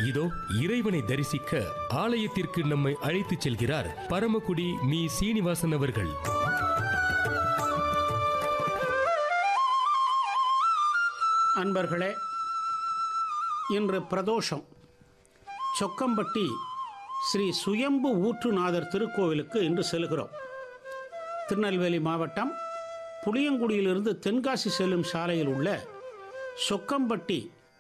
இதோ இறைவனை தரிசிக்க ஆலயத்திற்கு நம்மை அழைத்துச் செல்கிறார் பரமக்குடி மீ சீனிவாசன் அவர்கள் அன்பர்களே இன்று பிரதோஷம் சொக்கம்பட்டி ஸ்ரீ சுயம்பு ஊற்றுநாதர் திருக்கோவிலுக்கு இன்று செல்கிறோம் திருநெல்வேலி மாவட்டம் புளியங்குடியிலிருந்து தென்காசி செல்லும் சாலையில் உள்ள சொக்கம்பட்டி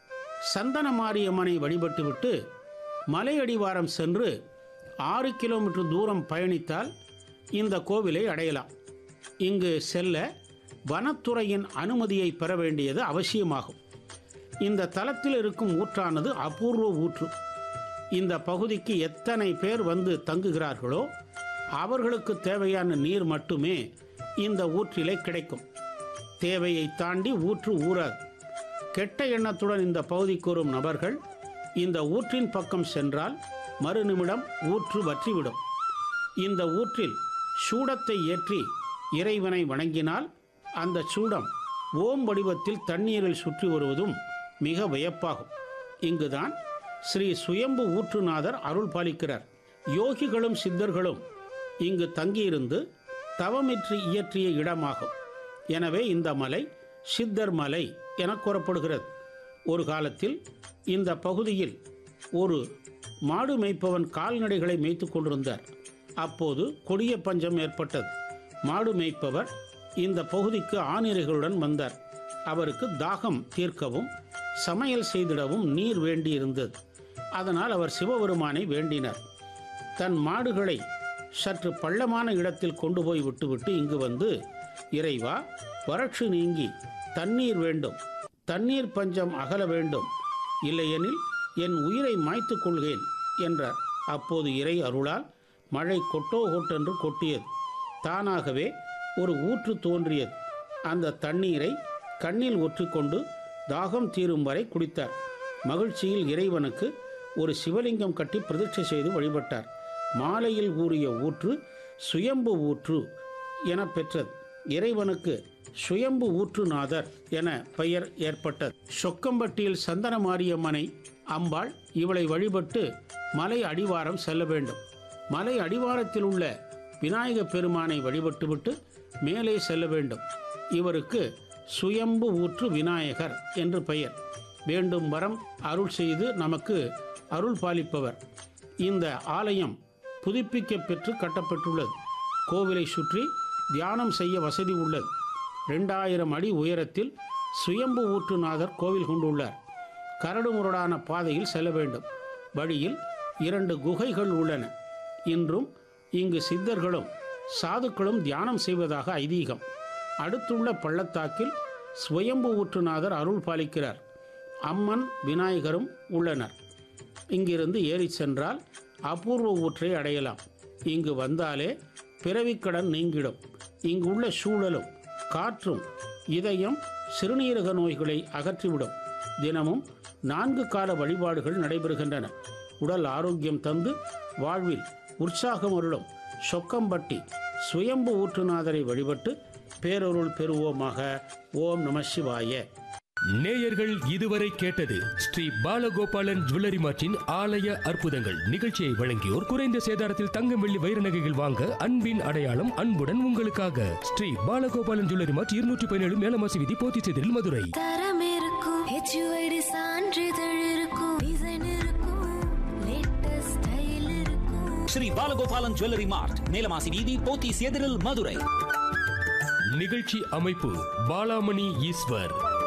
சந்தன மாரியம்மனை வழிபட்டுவிட்டு மலையடிவாரம் சென்று ஆறு கிலோமீட்டர் தூரம் பயணித்தால் இந்த கோவிலை அடையலாம் இங்கு செல்ல வனத்துறையின் அனுமதியை பெற வேண்டியது அவசியமாகும் இந்த தலத்தில் இருக்கும் ஊற்றானது அபூர்வ ஊற்று இந்த பகுதிக்கு எத்தனை பேர் வந்து தங்குகிறார்களோ அவர்களுக்கு தேவையான நீர் மட்டுமே இந்த ஊற்றிலே கிடைக்கும் தேவையை தாண்டி ஊற்று ஊறாது கெட்ட எண்ணத்துடன் இந்த பகுதிக்கு வரும் நபர்கள் இந்த ஊற்றின் பக்கம் சென்றால் மறுநிமிடம் ஊற்று வற்றிவிடும் இந்த ஊற்றில் சூடத்தை ஏற்றி இறைவனை வணங்கினால் அந்த சூடம் ஓம் வடிவத்தில் தண்ணீரில் சுற்றி வருவதும் மிக வியப்பாகும் இங்குதான் ஸ்ரீ சுயம்பு ஊற்றுநாதர் அருள் பாலிக்கிறார் யோகிகளும் சித்தர்களும் இங்கு தங்கியிருந்து தவமிற்றி இயற்றிய இடமாகும் எனவே இந்த மலை சித்தர் மலை என கூறப்படுகிறது ஒரு காலத்தில் இந்த பகுதியில் ஒரு மாடு மேய்ப்பவன் கால்நடைகளை மேய்த்து கொண்டிருந்தார் அப்போது கொடிய பஞ்சம் ஏற்பட்டது மாடு மேய்ப்பவர் இந்த பகுதிக்கு ஆணிரைகளுடன் வந்தார் அவருக்கு தாகம் தீர்க்கவும் சமையல் செய்திடவும் நீர் வேண்டியிருந்தது அதனால் அவர் சிவபெருமானை வேண்டினார் தன் மாடுகளை சற்று பள்ளமான இடத்தில் கொண்டு போய் விட்டுவிட்டு இங்கு வந்து இறைவா வறட்சி நீங்கி தண்ணீர் வேண்டும் தண்ணீர் பஞ்சம் அகல வேண்டும் இல்லையெனில் என் உயிரை மாய்த்து கொள்கிறேன் என்றார் அப்போது இறை அருளால் மழை கொட்டோ கொட்டென்று கொட்டியது தானாகவே ஒரு ஊற்று தோன்றியது அந்த தண்ணீரை கண்ணில் ஒற்றிக்கொண்டு தாகம் தீரும் வரை குடித்தார் மகிழ்ச்சியில் இறைவனுக்கு ஒரு சிவலிங்கம் கட்டி பிரதிஷ்டை செய்து வழிபட்டார் மாலையில் ஊறிய ஊற்று சுயம்பு ஊற்று என பெற்றது இறைவனுக்கு சுயம்பு ஊற்றுநாதர் என பெயர் ஏற்பட்டது சொக்கம்பட்டியில் சந்தன மாரியம்மனை அம்பாள் இவளை வழிபட்டு மலை அடிவாரம் செல்ல வேண்டும் மலை அடிவாரத்தில் உள்ள விநாயக பெருமானை வழிபட்டுவிட்டு மேலே செல்ல வேண்டும் இவருக்கு சுயம்பு ஊற்று விநாயகர் என்று பெயர் வேண்டும் வரம் அருள் செய்து நமக்கு அருள் பாலிப்பவர் இந்த ஆலயம் புதுப்பிக்க பெற்று கட்டப்பட்டுள்ளது கோவிலை சுற்றி தியானம் செய்ய வசதி உள்ளது ரெண்டாயிரம் அடி உயரத்தில் சுயம்பு ஊற்றுநாதர் கோவில் கொண்டுள்ளார் கரடுமுரடான பாதையில் செல்ல வேண்டும் வழியில் இரண்டு குகைகள் உள்ளன இன்றும் இங்கு சித்தர்களும் சாதுக்களும் தியானம் செய்வதாக ஐதீகம் அடுத்துள்ள பள்ளத்தாக்கில் சுயம்பு ஊற்றுநாதர் அருள் பாலிக்கிறார் அம்மன் விநாயகரும் உள்ளனர் இங்கிருந்து ஏறி சென்றால் அபூர்வ ஊற்றை அடையலாம் இங்கு வந்தாலே பிறவிக்கடன் நீங்கிடும் இங்கு உள்ள சூழலும் காற்றும் இதயம் சிறுநீரக நோய்களை அகற்றிவிடும் தினமும் நான்கு கால வழிபாடுகள் நடைபெறுகின்றன உடல் ஆரோக்கியம் தந்து வாழ்வில் உற்சாகம் அருளும் சொக்கம்பட்டி சுயம்பு ஊற்றுநாதரை வழிபட்டு பேரருள் பெறுவோமாக ஓம் நம சிவாய நேயர்கள் இதுவரை கேட்டது ஸ்ரீ பாலகோபாலன் ஜுவல்லரி மார்ட்டின் ஆலய அற்புதங்கள் நிகழ்ச்சியை வழங்கியோர் குறைந்த சேதாரத்தில் தங்கம் வெள்ளி வைர நகைகள் வாங்க அன்பின் அடையாளம் அன்புடன் உங்களுக்காக ஸ்ரீ பாலகோபாலன் ஜுவல்லரி மார்ட் இருநூற்றி பதினேழு மேலமாசி விதி போத்திச்செதில் மதுரை தரம் இருக்கும் ஹெச்யூஐடி சான்றிதழ் இருக்கும் டிசைன் இருக்கும் லேட்டஸ்ட் ஸ்டைல் இருக்கும் ஸ்ரீ பாலகோபாலன் ஜுவல்லரி மார்ட் மேலமாசி வீதி போத்தீஸ் எதிரில் மதுரை நிகழ்ச்சி அமைப்பு பாலாமணி ஈஸ்வர்